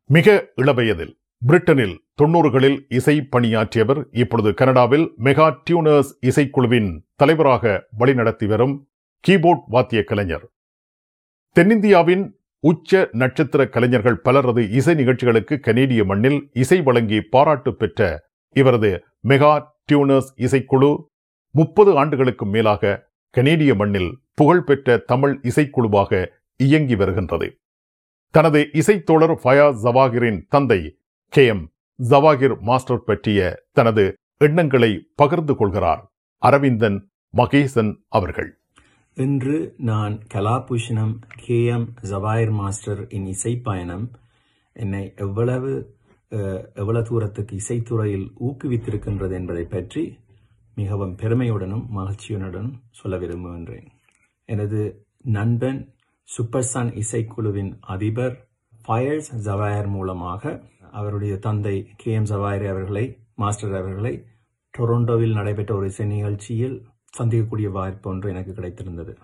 மிக இளவயதில் பிரிட்டனில் தொன்னூறுகளில் இசை பணியாற்றியவர் இப்பொழுது கனடாவில் மெகா டியூனர்ஸ் இசைக்குழுவின் தலைவராக வழிநடத்தி வரும் கீபோர்ட் வாத்திய கலைஞர் தென்னிந்தியாவின் உச்ச நட்சத்திர கலைஞர்கள் பலரது இசை நிகழ்ச்சிகளுக்கு கனேடிய மண்ணில் இசை வழங்கி பாராட்டு பெற்ற இவரது மெகா டியூனர்ஸ் இசைக்குழு முப்பது ஆண்டுகளுக்கு மேலாக கனேடிய மண்ணில் புகழ்பெற்ற தமிழ் இசைக்குழுவாக இயங்கி வருகின்றது தனது இசைத்தோழர் ஃபயாஸ் ஜவாகிரின் தந்தை கே எம் ஜவாகிர் மாஸ்டர் பற்றிய தனது எண்ணங்களை பகிர்ந்து கொள்கிறார் அரவிந்தன் மகேசன் அவர்கள் இன்று நான் Kalabhushanam K M Jawahar master இன் இசை பயணம் என்னை எவ்வளவு அஹ், எவ்வளவு தூரத்துக்கு இசைத்துறையில் ஊக்குவித்திருக்கின்றது என்பதை பற்றி மிகவும் பெருமையுடனும் மகிழ்ச்சியுடனும் சொல்ல விரும்புகின்றேன் எனது நண்பன் சூப்பர் சன் இசைக்குழுவின் அதிபர் ஃபயர்ஸ் ஜவாயர் மூலமாக அவருடைய தந்தை கே எம் ஜவாயர் அவர்களை மாஸ்டர் அவர்களை டொரண்டோவில் நடைபெற்ற ஒரு இசை நிகழ்ச்சியில் சந்திக்கக்கூடிய வாய்ப்பு ஒன்று எனக்கு கிடைத்திருந்தது